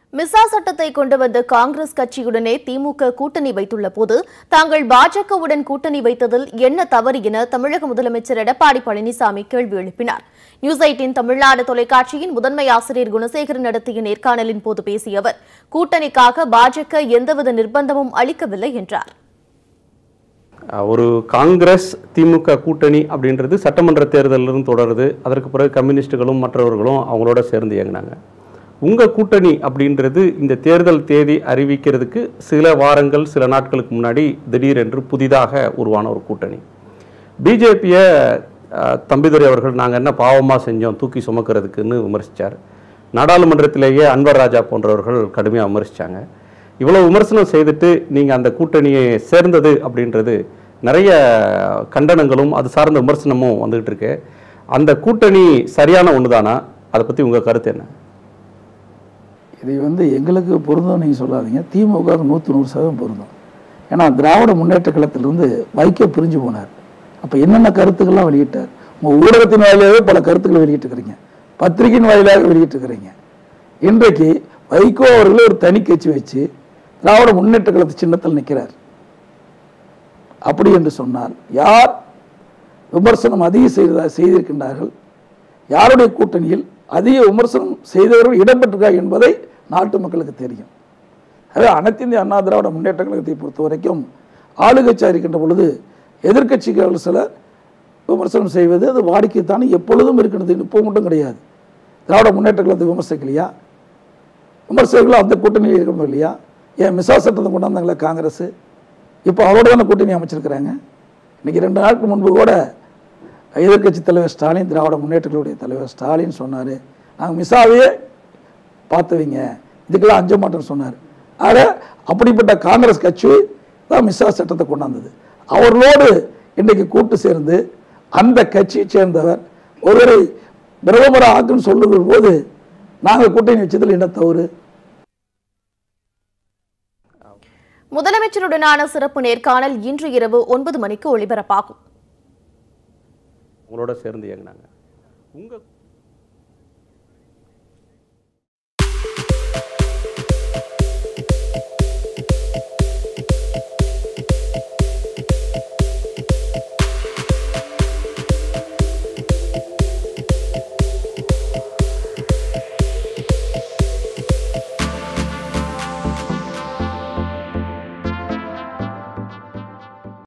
மிசா சட்டத்தை கொண்டு வந்த காங்கிரஸ் கட்சியுடனே திமுக கூட்டணி வைத்துள்ள போது தாங்கள் பாஜகவுடன் கூட்டணி வைத்ததில் என்ன தவறு என தமிழக முதலமைச்சர் எடப்பாடி பழனிசாமி கேள்வி எழுப்பினார் நியூஸ் எயிட்டின் தமிழ்நாடு தொலைக்காட்சியின் முதன்மை ஆசிரியர் குணசேகரன் நடத்திய நேர்காணலின் போது பேசிய அவர் கூட்டணிக்காக பாஜக எந்தவித நிர்பந்தமும் அளிக்கவில்லை என்றார் ஒரு காங்கிரஸ் திமுக கூட்டணி அப்படின்றது சட்டமன்ற தேர்தலிலும் தொடருது அதற்கு பிறகு கம்யூனிஸ்டுகளும் மற்றவர்களும் அவங்களோட சேர்ந்து இயங்கினாங்க உங்கள் கூட்டணி அப்படின்றது இந்த தேர்தல் தேதி அறிவிக்கிறதுக்கு சில வாரங்கள் சில நாட்களுக்கு முன்னாடி திடீரென்று புதிதாக உருவான ஒரு கூட்டணி பிஜேபியை தம்பிதுரை அவர்கள் நாங்கள் என்ன பாவமாக செஞ்சோம் தூக்கி சுமக்கிறதுக்குன்னு விமர்சித்தார் நாடாளுமன்றத்திலேயே அன்வர் ராஜா போன்றவர்கள் கடுமையாக விமர்சித்தாங்க இவ்வளோ விமர்சனம் செய்துட்டு நீங்கள் அந்த கூட்டணியை சேர்ந்தது அப்படின்றது நிறைய கண்டனங்களும் அது சார்ந்த விமர்சனமும் வந்துகிட்டு இருக்கு அந்த கூட்டணி சரியான ஒன்று தானா அதை பற்றி உங்கள் கருத்து என்ன இதை வந்து எங்களுக்கு பொருந்தும் நீங்கள் சொல்லாதீங்க திமுகவுக்கு நூற்றி நூறு சதவீதம் பொருந்தும் ஏன்னா திராவிட முன்னேற்ற கழகத்திலிருந்து வைக்க பிரிஞ்சு போனார் அப்போ என்னென்ன கருத்துக்கள்லாம் வெளியிட்டார் உங்கள் ஊடகத்தின் வாயிலாகவே பல கருத்துக்களை வெளியிட்டிருக்கிறீங்க பத்திரிகையின் வாயிலாக வெளியிட்டிருக்கிறீங்க இன்றைக்கு வைகோ அவர்களே ஒரு தனி கட்சி வச்சு திராவிட முன்னேற்ற கழகத்து சின்னத்தில் நிற்கிறார் அப்படி என்று சொன்னால் யார் விமர்சனம் அதிகம் செய்ததா செய்திருக்கின்றார்கள் யாருடைய கூட்டணியில் அதிக விமர்சனம் செய்தவர்கள் இடம்பெற்றிருக்கார் என்பதை நாட்டு மக்களுக்கு தெரியும் எனவே அனைத்து இந்திய அண்ணா திராவிட முன்னேற்ற கழகத்தை பொறுத்த வரைக்கும் ஆளுங்கட்சியாக இருக்கின்ற பொழுது எதிர்க்கட்சிகள் சிலர் விமர்சனம் செய்வது அது வாடிக்கைத்தானே எப்பொழுதும் இருக்கிறது இப்போ மட்டும் கிடையாது திராவிட முன்னேற்ற கழகத்தை விமர்சிக்கலையா விமர்சகர்கள் அந்த கூட்டணியில் இருக்கணும் இல்லையா ஏன் மிசா சட்டத்தை கொண்டாந்தாங்களே காங்கிரஸ் இப்போ அவரோட தானே கூட்டணி அமைச்சிருக்கிறாங்க இன்னைக்கு ரெண்டு நாட்கள் முன்பு கூட எதிர்க்கட்சி தலைவர் ஸ்டாலின் திராவிட முன்னேற்றங்களுடைய தலைவர் ஸ்டாலின் சொன்னார் நாங்கள் மிசாவையே பார்த்தவங்க இதுக்கெல்லாம் அஞ்ச மாட்டோம்னு சொன்னார் ஆக அப்படிப்பட்ட காங்கிரஸ் கட்சி தான் மிசா சட்டத்தை கொண்டாந்தது அவர்களோடு இன்றைக்கு கூட்டு சேர்ந்து அந்த கட்சியை சேர்ந்தவர் ஒருவரை பிரதமர் ஆக்குன்னு சொல்லுகிற போது நாங்கள் கூட்டணி வச்சதில் என்ன தவறு முதலமைச்சருடனான சிறப்பு நேர்காணல் இன்று இரவு ஒன்பது மணிக்கு ஒளிபரப்பாகும் உங்களோட சேர்ந்து இயங்கினாங்க உங்கள்